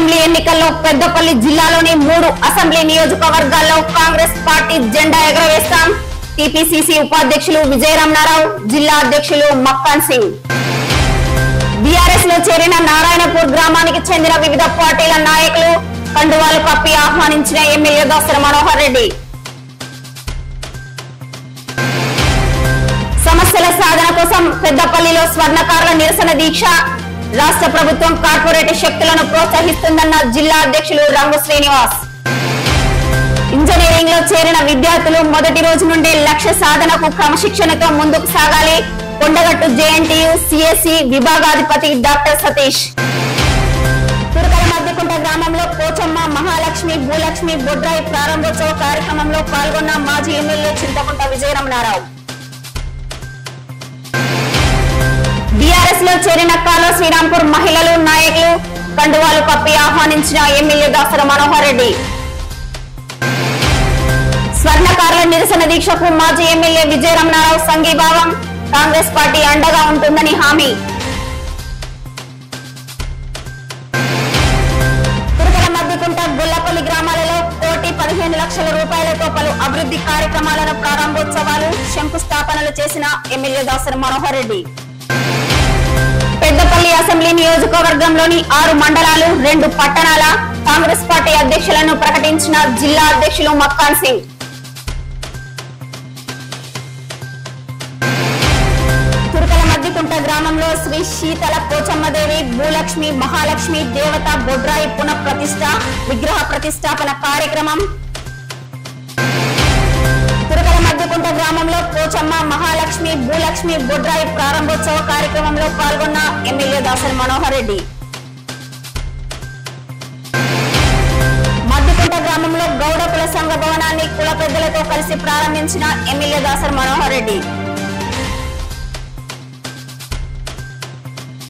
assembly ఎన్నికల్లో పెద్దపల్లి జిల్లాలోని మూడు అసెంబ్లీ నియోజకవర్గాల్లో కాంగ్రెస్ పార్టీ జెండా ఎగరవేస్తాం టిపిసిసి ఉపాధ్యక్షులు విజయరామనారావు జిల్లా అధ్యక్షులు మక్కాన్ సింగ్ బీఆర్ఎస్ లో చేరిన నారాయణపూర్ గ్రామానికి చెందిన వివిధ పార్టీల నాయకులు కండువాలు కప్పి ఆహ్వానించిన ఎమ్మెల్యే దాసర మనోహర్ రెడ్డి సమస్యల సాధన కోసం పెద్దపల్లిలో స్వర్ణకారుల నిరసన దీక్ష రాష్ట్ర ప్రభుత్వం కార్పొరేట్ శక్తులను ప్రోత్సహిస్తుందన్న జిల్లా అధ్యక్షులు రంగు శ్రీనివాస్ ఇంజనీరింగ్ లో చేరిన విద్యార్థులు మొదటి రోజు నుండే లక్ష్య సాధనకు క్రమశిక్షణతో ముందుకు సాగాలి కొండగట్టు జేఎన్టీయు సిఎస్సి విభాగాధిపతి డాక్టర్ సతీష్ తురకల మధ్యకుంట గ్రామంలో పోచమ్మ మహాలక్ష్మి భూలక్ష్మి బొడ్రాయి ప్రారంభోత్సవ కార్యక్రమంలో పాల్గొన్న మాజీ ఎమ్మెల్యే చింతకుంట విజయరమణారావు బీఆర్ఎస్ లో చేరిన కాలో శ్రీరాంపూర్ మహిళలు నాయకులు కండువాలు కప్పి ఆహ్వానించిన ఎమ్మెల్యే దాసర మనోహర్ రెడ్డి స్వర్ణకారుల నిరసన దీక్షకు మాజీ ఎమ్మెల్యే విజయరమణారావు సంఘీభావం కాంగ్రెస్ పార్టీ అండగా ఉంటుందని హామీ తురకల మధ్యకుంట గొల్లపల్లి గ్రామాలలో కోటి పదిహేను లక్షల రూపాయలతో పలు అభివృద్ధి కార్యక్రమాలను ప్రారంభోత్సవాలు శంకుస్థాపనలు చేసిన ఎమ్మెల్యే దాసరి మనోహర్ రెడ్డి పెద్దపల్లి అసెంబ్లీ నియోజకవర్గంలోని ఆరు మండలాలు రెండు పట్టణాల కాంగ్రెస్ పార్టీ అధ్యక్షులను ప్రకటించిన జిల్లా అధ్యక్షులు మక్కాన్ సింగ్ తురకల మద్దికుంట గ్రామంలో శ్రీ శీతల పోచమ్మదేవి భూలక్ష్మి మహాలక్ష్మి దేవత బొడ్రాయి పునః ప్రతిష్ట విగ్రహ ప్రతిష్టాపన కార్యక్రమం తురకల మధ్యకుంట గ్రామంలో పోచమ్మ మహాలక్ష్మి భూలక్ష్మి బొడ్రాయి ప్రారంభోత్సవ కార్యక్రమంలో పాల్గొన్న ఎమ్మెల్యే దాసరి మనోహర్ రెడ్డి మద్దికుంట గ్రామంలో గౌడ కుల సంఘ భవనాన్ని కుల పెద్దలతో కలిసి ప్రారంభించిన ఎమ్మెల్యే దాసరి మనోహర్ రెడ్డి